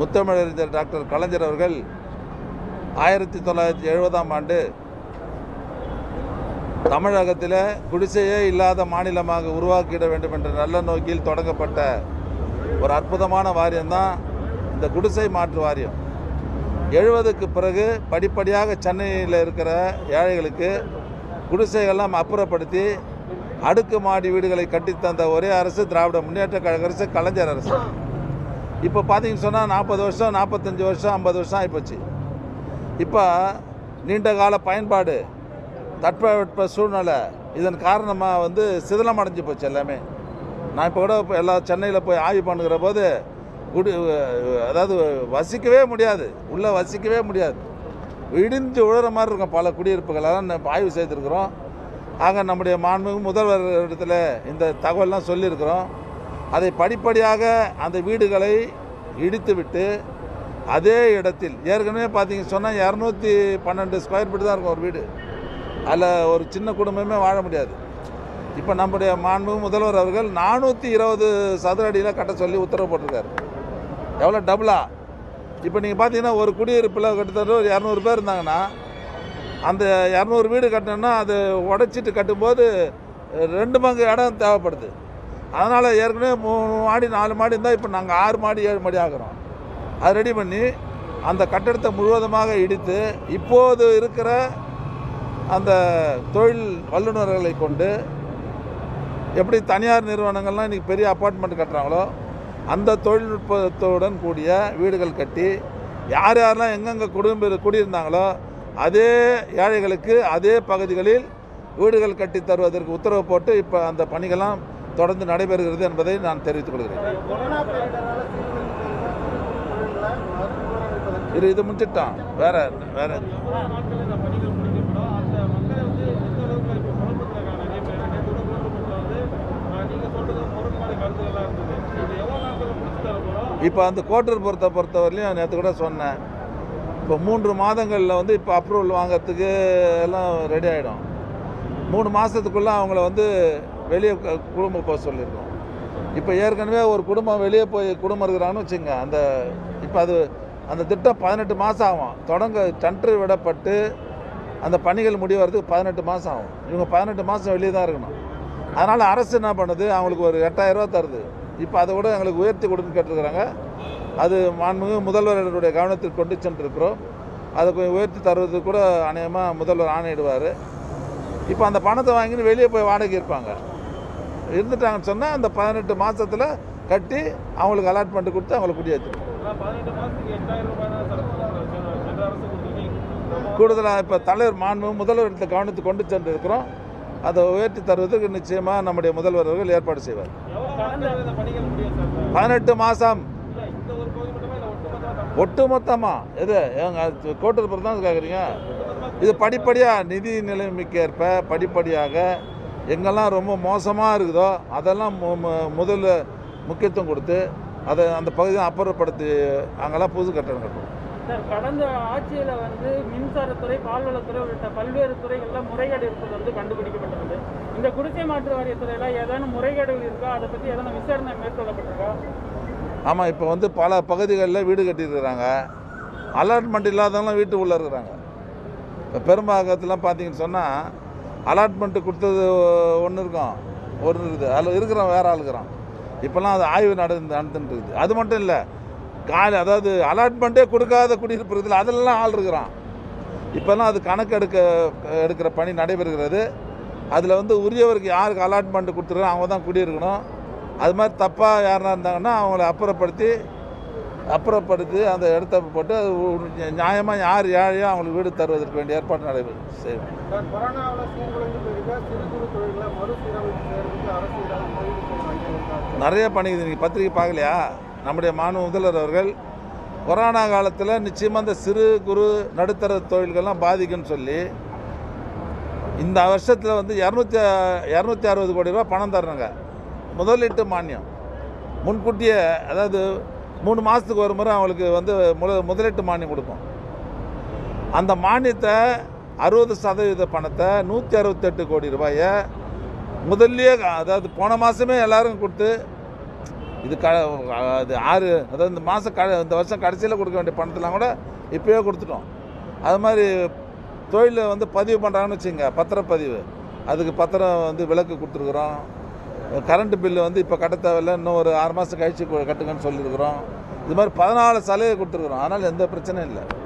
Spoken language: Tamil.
முத்தமிழறிஞர் டாக்டர் கலைஞர் அவர்கள் ஆயிரத்தி தொள்ளாயிரத்தி எழுபதாம் ஆண்டு தமிழகத்தில் குடிசையே இல்லாத மாநிலமாக உருவாக்கிட வேண்டும் என்ற நல்ல நோக்கில் தொடங்கப்பட்ட ஒரு அற்புதமான வாரியம்தான் இந்த குடிசை மாற்று வாரியம் எழுபதுக்கு பிறகு படிப்படியாக சென்னையில் இருக்கிற ஏழைகளுக்கு குடிசைகள்லாம் அப்புறப்படுத்தி அடுக்குமாடி வீடுகளை கட்டித்தந்த ஒரே அரசு திராவிட முன்னேற்ற கழக அரசு கலைஞர் அரசு இப்போ பார்த்தீங்கன்னு சொன்னால் நாற்பது வருஷம் நாற்பத்தஞ்சு வருஷம் ஐம்பது வருஷம் ஆகிப்போச்சு இப்போ நீண்ட கால பயன்பாடு தட்பவெட்ப சூழ்நிலை இதன் காரணமாக வந்து சிதிலம் அடைஞ்சு போச்சு எல்லாமே நான் இப்போ கூட இப்போ எல்லா சென்னையில் போய் ஆய்வு பண்ணுகிற போது குடி அதாவது வசிக்கவே முடியாது உள்ளே வசிக்கவே முடியாது இடிஞ்சு உழுற மாதிரி இருக்கும் பல குடியிருப்புகளெல்லாம் நம்ம ஆய்வு செய்திருக்கிறோம் ஆக நம்முடைய மாண்புமிகு முதல்வர் இடத்துல இந்த தகவல்லாம் சொல்லியிருக்கிறோம் அதை படிப்படியாக அந்த வீடுகளை இடித்துவிட்டு அதே இடத்தில் ஏற்கனவே பார்த்தீங்க சொன்னால் இரநூத்தி பன்னெண்டு ஸ்கொயர் ஃபீட் தான் இருக்கும் ஒரு வீடு அதில் ஒரு சின்ன குடும்பமே வாழ முடியாது இப்போ நம்முடைய மாண்புமிகு முதல்வர் அவர்கள் நானூற்றி இருபது சதுர அடியில் கட்ட சொல்லி உத்தரவு போட்டிருக்காரு எவ்வளோ டபுளா இப்போ நீங்கள் பார்த்தீங்கன்னா ஒரு குடியிருப்பில் கிட்டத்தட்ட ஒரு இரநூறு பேர் இருந்தாங்கன்னா அந்த இரநூறு வீடு கட்டணும்னா அது உடைச்சிட்டு கட்டும்போது ரெண்டு பங்கு இடம் தேவைப்படுது அதனால் ஏற்கனவே மூணு மாடி நாலு மாடி இருந்தால் இப்போ நாங்கள் ஆறு மாடி ஏழு மாடி ஆகிறோம் அது ரெடி பண்ணி அந்த கட்டடத்தை முழுவதுமாக இடித்து இப்போது இருக்கிற அந்த தொழில் வல்லுநர்களை கொண்டு எப்படி தனியார் நிறுவனங்கள்லாம் இன்றைக்கி பெரிய அப்பார்ட்மெண்ட் கட்டுறாங்களோ அந்த தொழில்நுட்பத்துடன் கூடிய வீடுகள் கட்டி யார் யாரெல்லாம் எங்கெங்கே குடும்ப குடியிருந்தாங்களோ அதே ஏழைகளுக்கு அதே பகுதிகளில் வீடுகள் கட்டி தருவதற்கு உத்தரவு போட்டு இப்போ அந்த பணிகள்லாம் தொடர்ந்து நடைபெறுகிறது என்பதை நான் தெரிவித்துக் கொள்கிறேன் கொரோனா பேரிடரால சீர்குலைந்த தொழில்களை மறுபுறம் இது இது முடிச்சிட்டான் வேற வேற எவ்வளவு நாட்கள் இந்த பணிகள் முடிக்கப்படும் அந்த மக்களை வந்து எந்த அளவுக்கு இப்போ குழப்பத்தில் நிறைய பேர் நேற்று கூட குழப்பத்தில் வந்து ஆஹ், நீங்க சொல்றது முரண்பாடு கருத்துக்கள்லாம் இருந்தது இது எவ்வளவு நாட்கள் முடிச்சு தர போறோம் இப்போ அந்த கோட்டர் பொறுத்த பொறுத்தவரையிலையும் நேற்று கூட சொன்னேன் இப்போ மூன்று மாதங்களில் வந்து இப்போ அப்ரூவல் வாங்குறதுக்கு எல்லாம் ரெடி ஆகிடும் மூணு மாதத்துக்குள்ளே அவங்கள வந்து வெளியே கு- குடும்பம் போக சொல்லியிருக்கோம் இப்போ ஏற்கனவே ஒரு குடும்பம் வெளியே போய் குடும்பம் இருக்கிறாங்கன்னு வச்சுங்க அந்த இப்போ அது அந்த திட்டம் பதினெட்டு மாதம் ஆகும் தொடங்க டன்று விடப்பட்டு அந்த பணிகள் முடிவறதுக்கு பதினெட்டு மாதம் ஆகும் இவங்க பதினெட்டு மாதம் வெளியே தான் இருக்கணும் அதனால் அரசு என்ன பண்ணுது அவங்களுக்கு ஒரு எட்டாயிரம் ரூபா தருது இப்போ அதை விட எங்களுக்கு உயர்த்தி கொடுன்னு கேட்டிருக்கிறாங்க அது மாண்புமிகு முதல்வருடைய கவனத்திற்கு கொண்டு சென்றிருக்கிறோம் அதை கொஞ்சம் உயர்த்தி தருவதுக்கு கூட அநேகமாக முதல்வர் ஆணையிடுவார் இப்போ அந்த பணத்தை வாங்கிட்டு வெளியே போய் வாடகை இருப்பாங்க இருந்துட்டாங்கன்னு சொன்னால் அந்த பதினெட்டு மாதத்தில் கட்டி அவங்களுக்கு அலாட்மெண்ட் கொடுத்து அவங்களை குடியேற்றிடும் ஆனா பதினெட்டு மாசத்துக்கு எட்டாயிரம் ரூபாய் தான் சார் கொடுக்குறாங்க. சென்ற அரசு கொடுத்தீங்க கூடுதலாக இப்போ தலைவர் மாண்பு முதல்வரத்தை கவனத்துக்கு கொண்டு சென்றிருக்கிறோம் அதை உயர்த்தி தருவதற்கு நிச்சயமாக நம்முடைய முதல்வர் அவர்கள் ஏற்பாடு செய்வார் எவ்வளவு நாட்கள் இந்த பணிகள் முடியும் சார் பதினெட்டு மாதம் இல்ல இந்த ஒரு பகுதி மட்டுமே இல்ல ஒட்டுமொத்தமா தமிழ் ஒட்டுமொத்தமாக எது எங்க கோட்டர் பொறுத்து தான் கேட்குறீங்க இது படிப்படியாக நிதி நிலைமைக்கேற்ப படிப்படியாக எங்கெல்லாம் ரொம்ப மோசமாக இருக்குதோ அதெல்லாம் மு- மு- முதல்ல முக்கியத்துவம் கொடுத்து அதை அந்த பகுதியை அப்புறப்படுத்தி அங்கெல்லாம் புது கட்டடம் கட்டணும் சார் கடந்த ஆட்சியில் வந்து மின்சாரத்துறை பால்வளத்துறை உள்ளிட்ட பல்வேறு துறைகளில் முறைகேடு இருப்பது வந்து கண்டுபிடிக்கப்பட்டது இந்த குடிசை மாற்று வாரியத்துறையில் ஏதேனும் முறைகேடுகள் இருக்கா அதை பற்றி ஏதேனும் விசாரணை மேற்கொள்ளப்பட்டிருக்கா ஆமாம் இப்போ வந்து பல பகுதிகளில் வீடு கட்டியிருக்கிறாங்க அலாட்மெண்ட் இல்லாதவங்களாம் வீட்டு உள்ளே இருக்கிறாங்க இப்போ பெரும்பாகத்துலாம் பார்த்தீங்கன்னு சொன்னால் அலாட்மெண்ட்டு கொடுத்தது ஒன்று இருக்கும் ஒன்று இருக்குது அதில் இருக்கிறவன் வேற ஆள் இருக்கிறான் இப்போல்லாம் அது ஆய்வு நடந்து நடந்துட்டு இருக்குது அது மட்டும் இல்லை காலி அதாவது அலாட்மெண்ட்டே கொடுக்காத குடியிருப்பு இருக்குதுல அதிலெல்லாம் ஆள் இருக்கிறான் இப்போல்லாம் அது கணக்கு எடுக்க எடுக்கிற பணி நடைபெறுகிறது அதில் வந்து உரியவருக்கு யாருக்கு அலாட்மெண்ட் கொடுத்துருக்கோம் அவங்க தான் குடியிருக்கணும் அது மாதிரி தப்பாக யாருனா இருந்தாங்கன்னா அவங்கள அப்புறப்படுத்தி அப்புறப்படுத்தி அந்த இடத்த போட்டு அது நியாயமாக யார் ஏழையோ அவங்களுக்கு வீடு தருவதற்கு வேண்டிய ஏற்பாடு நடைபெறும் செய்வோம் சார் கொரோனாவில் சீர்குலைந்து போயிருக்க சிறு குறு தொழில்களை மறுசீரமைப்பு செய்யறதுக்கு அரசு ஏதாவது உதவி செய்யணும் நிறைய பணிக்குது நீங்கள் பத்திரிக்கை பார்க்கலையா நம்முடைய மாண்பு முதல்வர் அவர்கள் கொரோனா காலத்தில் நிச்சயமாக இந்த சிறு குறு நடுத்தர தொழில்கள்லாம் பாதிக்கும்னு சொல்லி இந்த வருஷத்தில் வந்து இரநூத்தி இரநூத்தி அறுபது கோடி ரூபா பணம் தரணுங்க முதலீட்டு மானியம் முன்கூட்டியே அதாவது மூணு மாதத்துக்கு ஒரு முறை அவங்களுக்கு வந்து முத முதலீட்டு மானியம் கொடுப்போம் அந்த மானியத்தை அறுபது சதவீத பணத்தை நூற்றி அறுபத்தெட்டு கோடி ரூபாயை முதல்லயே அதாவது போன மாதமே எல்லாரும் கொடுத்து இது க அது ஆறு அதாவது இந்த மாதம் க இந்த வருஷம் கடைசியில் கொடுக்க வேண்டிய பணத்தெல்லாம் கூட இப்போயே கொடுத்துட்டோம் அது மாதிரி தொழிலை வந்து பதிவு பண்ணுறாங்கன்னு வச்சுங்க பத்திரப்பதிவு அதுக்கு பத்திரம் வந்து விலக்கு கொடுத்துருக்குறோம் கரண்ட் பில்லு வந்து இப்போ கட்ட தேவையில்ல இன்னும் ஒரு ஆறு மாதம் கழிச்சு கு- கட்டுங்கன்னு சொல்லியிருக்கிறோம் இது மாதிரி பதினாலு சலுகை கொடுத்துருக்குறோம் அதனால் எந்த பிரச்சனையும் இல்லை